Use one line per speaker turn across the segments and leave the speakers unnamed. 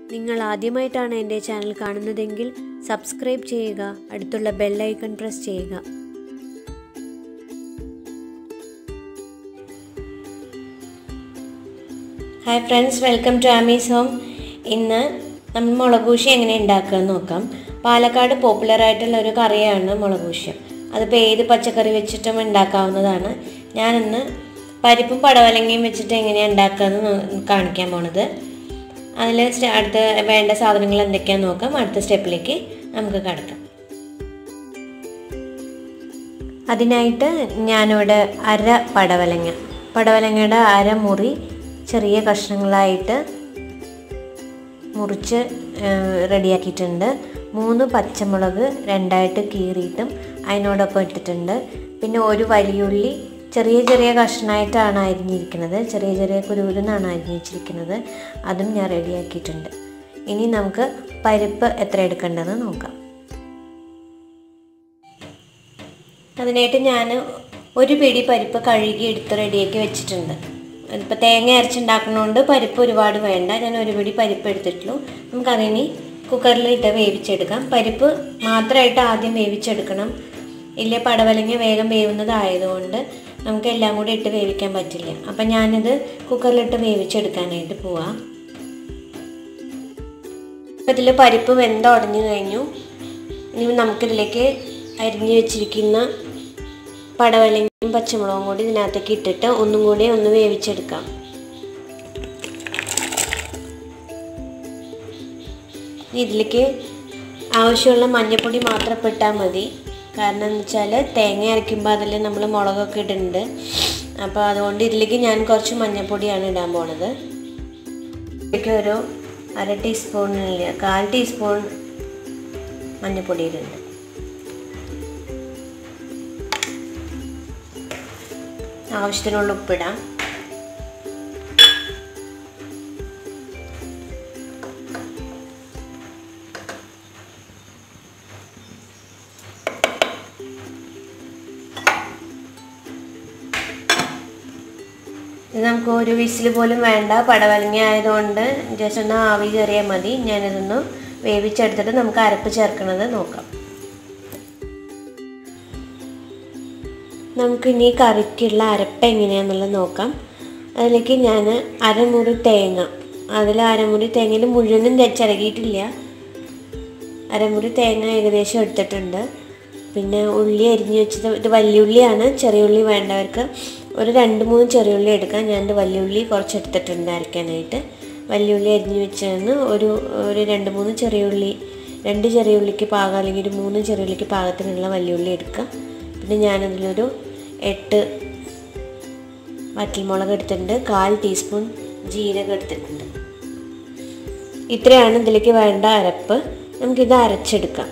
നിങ്ങൾ ആദ്യമായിട്ടാണ് എൻ്റെ ചാനൽ കാണുന്നതെങ്കിൽ സബ്സ്ക്രൈബ് ചെയ്യുക അടുത്തുള്ള ബെല്ലൈക്കൺ പ്രസ് ചെയ്യുക
hi friends welcome to Aami's home ഇന്ന് നമ്മൾ മുളകൂശി എങ്ങനെ ഉണ്ടാക്കുകയെന്ന് നോക്കാം പാലക്കാട് പോപ്പുലർ ആയിട്ടുള്ള ഒരു കറിയാണ് മുളകൂശ്യം അതിപ്പോൾ ഏത് പച്ചക്കറി വെച്ചിട്ടും ഉണ്ടാക്കാവുന്നതാണ് ഞാനിന്ന് പരിപ്പും പടവലങ്ങയും വെച്ചിട്ട് എങ്ങനെയാണ് ഉണ്ടാക്കുകയെന്ന് നോ- കാണിക്കാൻ പോണത് അതിൽ അടുത്ത വേണ്ട സാധനങ്ങൾ എന്തൊക്കെയാണെന്ന് നോക്കാം അടുത്ത സ്റ്റെപ്പിലേക്ക് നമുക്ക് കടക്കാം അതിനായിട്ട് ഞാനിവിടെ അര പടവലങ്ങ പടവലങ്ങയുടെ അര മുറി ചെറിയ കഷ്ണങ്ങളായിട്ട് മുറിച്ച് റെഡിയാക്കിയിട്ടുണ്ട് മൂന്ന് പച്ചമുളക് രണ്ടായിട്ട് കീറിയിട്ടും അതിനോടൊപ്പം ഇട്ടിട്ടുണ്ട് പിന്നെ ഒരു വലിയുള്ളി ചെറിയ ചെറിയ കഷ്ണമായിട്ടാണ് അരിഞ്ഞിരിക്കുന്നത് ചെറിയ ചെറിയ കുരുകുരുന്നാണ് അരിഞ്ഞു വെച്ചിരിക്കുന്നത് അതും ഞാൻ റെഡിയാക്കിയിട്ടുണ്ട് ഇനി നമുക്ക് പരിപ്പ് എത്ര എടുക്കേണ്ടതെന്ന് നോക്കാം അതിനായിട്ട് ഞാൻ ഒരു പിടി പരിപ്പ് കഴുകി എടുത്ത് റെഡിയാക്കി വെച്ചിട്ടുണ്ട് ഇപ്പോൾ തേങ്ങ അരച്ചുണ്ടാക്കുന്നതുകൊണ്ട് പരിപ്പ് ഒരുപാട് വേണ്ട ഞാൻ ഒരു പിടി പരിപ്പ് എടുത്തിട്ടുള്ളൂ നമുക്കതിനി കുക്കറിലിട്ട് വേവിച്ചെടുക്കാം പരിപ്പ് മാത്രമായിട്ട് ആദ്യം വേവിച്ചെടുക്കണം ഇല്ലേ പടവലങ്ങ വേഗം വേവുന്നതായതുകൊണ്ട് നമുക്ക് എല്ലാം കൂടി ഇട്ട് വേവിക്കാൻ പറ്റില്ല അപ്പം ഞാനിത് കുക്കറിലിട്ട് വേവിച്ചെടുക്കാനായിട്ട് പോവാം അപ്പം ഇതിൽ പരിപ്പ് വെന്തുടഞ്ഞു കഴിഞ്ഞു ഇനി നമുക്കിതിലേക്ക് അരിഞ്ഞു വെച്ചിരിക്കുന്ന പടവലങ്ങയും പച്ചമുളകും കൂടി ഇതിനകത്തേക്ക് ഇട്ടിട്ട് ഒന്നും കൂടി ഒന്ന് വേവിച്ചെടുക്കാം ഇതിലേക്ക് ആവശ്യമുള്ള മഞ്ഞൾപ്പൊടി മാത്രം ഇട്ടാൽ മതി കാരണം എന്ന് വെച്ചാൽ തേങ്ങ അരയ്ക്കുമ്പോൾ അതിൽ നമ്മൾ മുളകൊക്കെ ഇടുന്നുണ്ട് അപ്പോൾ അതുകൊണ്ട് ഇതിലേക്ക് ഞാൻ കുറച്ച് മഞ്ഞൾപ്പൊടിയാണ് ഇടാൻ പോണത് ഇതിലേക്ക് ഒരു അര ടീസ്പൂണില്ല കാൽ ടീസ്പൂൺ മഞ്ഞൾപ്പൊടി ഇടുന്നുണ്ട് ആവശ്യത്തിനുള്ള ഉപ്പിടാം ഇത് നമുക്ക് ഒരു വിസിൽ പോലും വേണ്ട പടവലങ്ങ ആയതുകൊണ്ട് ജസ്റ്റ് ഒന്ന് ആവി കയറിയാൽ മതി ഞാനിതൊന്ന് വേവിച്ചെടുത്തിട്ട് നമുക്ക് അരപ്പ് ചേർക്കുന്നത് നോക്കാം നമുക്കിനി കറിക്കുള്ള അരപ്പ് എങ്ങനെയാണെന്നുള്ളത് നോക്കാം അതിലേക്ക് ഞാൻ അരമുറി തേങ്ങ അതിൽ അരമുറി തേങ്ങയിൽ മുഴുവനും ചിരകിയിട്ടില്ല അരമുറി തേങ്ങ ഏകദേശം എടുത്തിട്ടുണ്ട് പിന്നെ ഉള്ളി അരിഞ്ഞ് വെച്ചത് ഇത് വലിയുള്ളിയാണ് ചെറിയ ഉള്ളി വേണ്ടവർക്ക് ഒരു രണ്ട് മൂന്ന് ചെറിയ ഉള്ളി എടുക്കാം ഞാൻ ഇത് വലിയുള്ളി കുറച്ച് എടുത്തിട്ടുണ്ട് അരയ്ക്കാനായിട്ട് വലിയുള്ളി അരിഞ്ഞ് വെച്ചതെന്ന് ഒരു ഒരു രണ്ട് മൂന്ന് ചെറിയ ഉള്ളി രണ്ട് ചെറിയ ഉള്ളിക്ക് പാകം അല്ലെങ്കിൽ ഒരു മൂന്ന് ചെറിയ ഉള്ളിക്ക് പാകത്തിനുള്ള വലിയുള്ളി എടുക്കാം പിന്നെ ഞാനതിലൊരു എട്ട് വറ്റൽമുളക് എടുത്തിട്ടുണ്ട് കാൽ ടീസ്പൂൺ ജീരകം എടുത്തിട്ടുണ്ട് ഇത്രയാണ് ഇതിലേക്ക് വേണ്ട അരപ്പ് നമുക്കിത് അരച്ചെടുക്കാം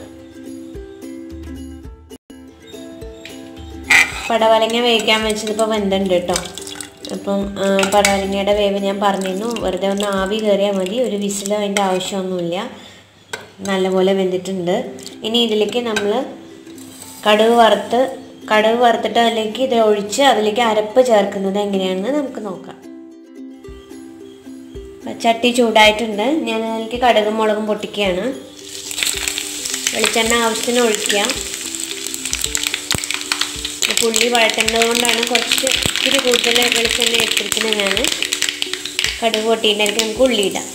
പടവലങ്ങ വേവിക്കാൻ വെച്ചത് ഇപ്പോൾ വെന്തുണ്ട് കേട്ടോ അപ്പം ആ, പടവലങ്ങയുടെ വേവ് ഞാൻ പറഞ്ഞിരുന്നു വെറുതെ ഒന്ന് ആവി കയറിയാൽ മതി ഒരു വിസിൽ അതിൻ്റെ ആവശ്യമൊന്നുമില്ല നല്ലപോലെ വെന്തിട്ടുണ്ട് ഇനി ഇതിലേക്ക് നമ്മൾ കടുക് വറുത്ത് കടുക് വറുത്തിട്ട് അതിലേക്ക് ഇത് ഒഴിച്ച് അതിലേക്ക് അരപ്പ് ചേർക്കുന്നത് എങ്ങനെയാണെന്ന് നമുക്ക് നോക്കാം ചട്ടി ചൂടായിട്ടുണ്ട് ഞാൻ അതിലേക്ക് കടുകും മുളകും പൊട്ടിക്കുകയാണ് വെളിച്ചെണ്ണ ആവശ്യത്തിന് ഒഴിക്കുക പുള്ളി വഴറ്റുന്നത് കൊണ്ടാണ് കുറച്ച് ഇത്തിരി കൂടുതൽ വെളിച്ചെണ്ണ എടുത്തിരിക്കുന്നത് ഞാൻ കടുക് പൊട്ടിയിട്ടായിരിക്കും നമുക്ക് ഉള്ളി ഇടാം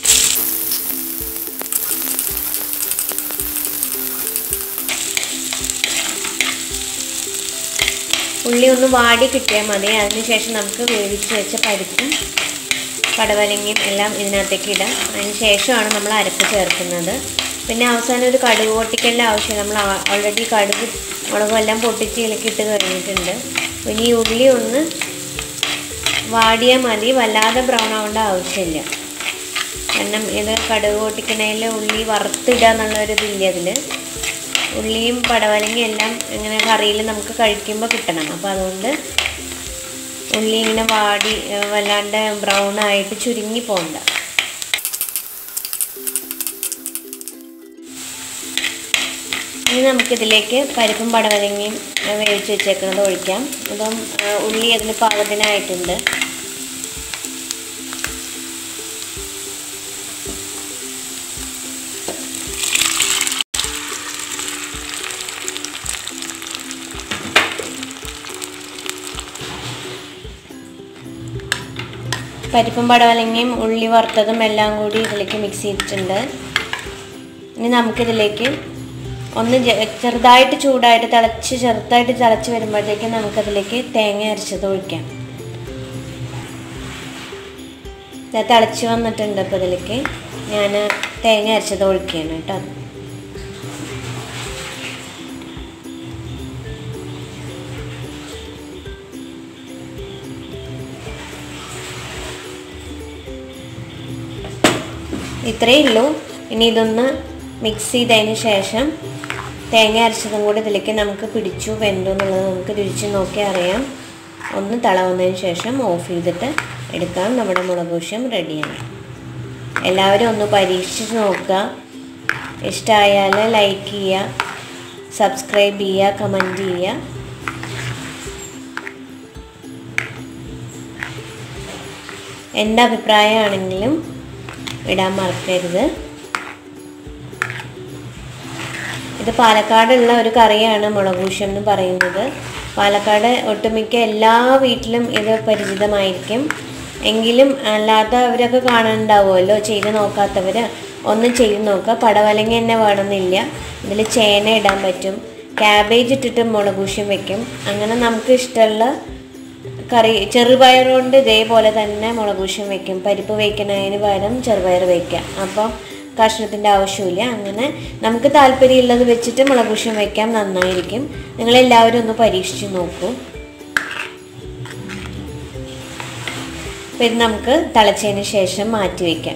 ഉള്ളി ഒന്ന് വാടി കിട്ടിയാൽ മതി അതിനുശേഷം നമുക്ക് വേവിച്ച് വെച്ച പരിപ്പും പടവലങ്ങയും എല്ലാം ഇതിനകത്തേക്ക് ഇടാം അതിന് ശേഷമാണ് നമ്മൾ അരപ്പ് ചേർക്കുന്നത് പിന്നെ അവസാനം ഒരു കടുക് പൊട്ടിക്കലിൻ്റെ ആവശ്യം നമ്മൾ ഓൾറെഡി കടുക് മുളകും എല്ലാം പൊട്ടിച്ച് ഇളക്കിയിട്ട് കഴിഞ്ഞിട്ടുണ്ട് പിന്നെ ഈ ഉള്ളി ഒന്ന് വാടിയാൽ മതി വല്ലാതെ ബ്രൗൺ ആവേണ്ട ആവശ്യമില്ല കാരണം ഇത് കടുക് പൊട്ടിക്കണേൽ ഉള്ളി വറുത്തിടുക എന്നുള്ളൊരു ഇതില്ല അതിൽ ഉള്ളിയും പടവലങ്ങയും എല്ലാം ഇങ്ങനെ കറിയിൽ നമുക്ക് കഴിക്കുമ്പോൾ കിട്ടണം അപ്പോൾ അതുകൊണ്ട് ഉള്ളി ഇങ്ങനെ വാടി ഏഹ് വല്ലാണ്ട് ബ്രൗൺ ആയിട്ട് ചുരുങ്ങി പോകണ്ട ഇനി നമുക്കിതിലേക്ക് പരിപ്പും പടവലങ്ങയും ഏഹ് വേവിച്ച് വെച്ചേക്കുന്നത് ഒഴിക്കാം അപ്പം ഏഹ് ഉള്ളി അതിന് പാകത്തിനായിട്ടുണ്ട് പരിപ്പും പടവലങ്ങയും ഉള്ളി വറുത്തതും എല്ലാം കൂടി ഇതിലേക്ക് മിക്സ് ചെയ്തിട്ടുണ്ട് ഇനി നമുക്കിതിലേക്ക് ഒന്ന് ജെ- ചെറുതായിട്ട് ചൂടായിട്ട് തിളച്ച് ചെറുതായിട്ട് തിളച്ച് വരുമ്പോഴത്തേക്കും നമുക്കതിലേക്ക് തേങ്ങ അരച്ചത് ഒഴിക്കാം ഇത് തിളച്ച് വന്നിട്ടുണ്ട് ഇപ്പോൾ ഇതിലേക്ക് ഞാൻ തേങ്ങ അരച്ചത് ഒഴിക്കുകയാണ് കേട്ടോ ഇത്രയേ ഉള്ളൂ ഇനി ഇതൊന്ന് മിക്സ് ചെയ്തതിന് ശേഷം തേങ്ങ അരച്ചതും കൂടി ഇതിലേക്ക് നമുക്ക് പിടിച്ചു വെന്തു എന്നുള്ളത് നമുക്ക് രുചിച്ച് നോക്കി അറിയാം ഒന്ന് തിളവുന്നതിന് ശേഷം ഓഫ് ചെയ്തിട്ട് എടുക്കാം നമ്മുടെ മുളക് ദോശയും റെഡിയാണ് എല്ലാവരും ഒന്ന് പരീക്ഷിച്ച് നോക്കുക ഇഷ്ടമായാൽ ലൈക്ക് ചെയ്യുക സബ്സ്ക്രൈബ് ചെയ്യുക കമൻറ്റ് ചെയ്യുക എൻ്റെ അഭിപ്രായമാണെങ്കിലും ഇടാൻ മറക്കരുത് ഇത് പാലക്കാടുള്ള ഒരു കറിയാണ് മുളകൂശം എന്ന് പറയുന്നത് പാലക്കാട് ഒട്ടുമിക്ക എല്ലാ വീട്ടിലും ഇത് പരിചിതമായിരിക്കും എങ്കിലും അല്ലാത്തവരൊക്കെ കാണാനുണ്ടാവുമല്ലോ ചെയ്ത് നോക്കാത്തവർ ഒന്ന് ചെയ്ത് നോക്കുക പടവലങ്ങ തന്നെ വേണമെന്നില്ല ഇതിൽ ചേന ഇടാൻ പറ്റും ക്യാബേജ് ഇട്ടിട്ട് മുളകൂശ്യം വെക്കും അങ്ങനെ നമുക്ക് ഇഷ്ടമുള്ള കറി ചെറുപയർ കൊണ്ട് ഇതേപോലെ തന്നെ മുളകൂശ്യം വെക്കും പരിപ്പ് വയ്ക്കുന്നതിന് പകരം ചെറുപയർ വയ്ക്കാം അപ്പം കഷ്ണത്തിൻ്റെ ആവശ്യമില്ല അങ്ങനെ നമുക്ക് താല്പര്യമുള്ളത് വെച്ചിട്ട് മുളകൂശ്യം വയ്ക്കാം നന്നായിരിക്കും നിങ്ങളെല്ലാവരും ഒന്ന് പരീക്ഷിച്ച് നോക്കൂ അപ്പം ഇത് നമുക്ക് തിളച്ചതിന് ശേഷം മാറ്റി വയ്ക്കാം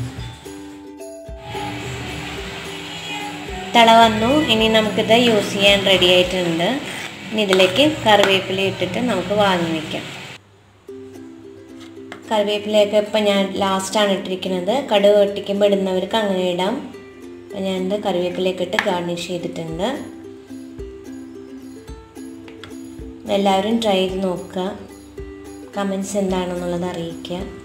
തിള വന്നു ഇനി നമുക്കിത് യൂസ് ചെയ്യാൻ റെഡി ആയിട്ടുണ്ട് ഇനി ഇതിലേക്ക് കറിവേപ്പില ഇട്ടിട്ട് നമുക്ക് വാങ്ങി വയ്ക്കാം കറിവേപ്പിലയൊക്കെ ഇപ്പം ഞാൻ ലാസ്റ്റാണ് ഇട്ടിരിക്കുന്നത് കടുക് പൊട്ടിക്കുമ്പോൾ ഇടുന്നവർക്ക് അങ്ങനെ ഇടാം അപ്പം ഞാനിത് കറിവേപ്പിലയൊക്കെ ഇട്ട് ഗാർണിഷ് ചെയ്തിട്ടുണ്ട് എല്ലാവരും ട്രൈ ചെയ്ത് നോക്കുക കമൻസ് എന്താണെന്നുള്ളത് അറിയിക്കുക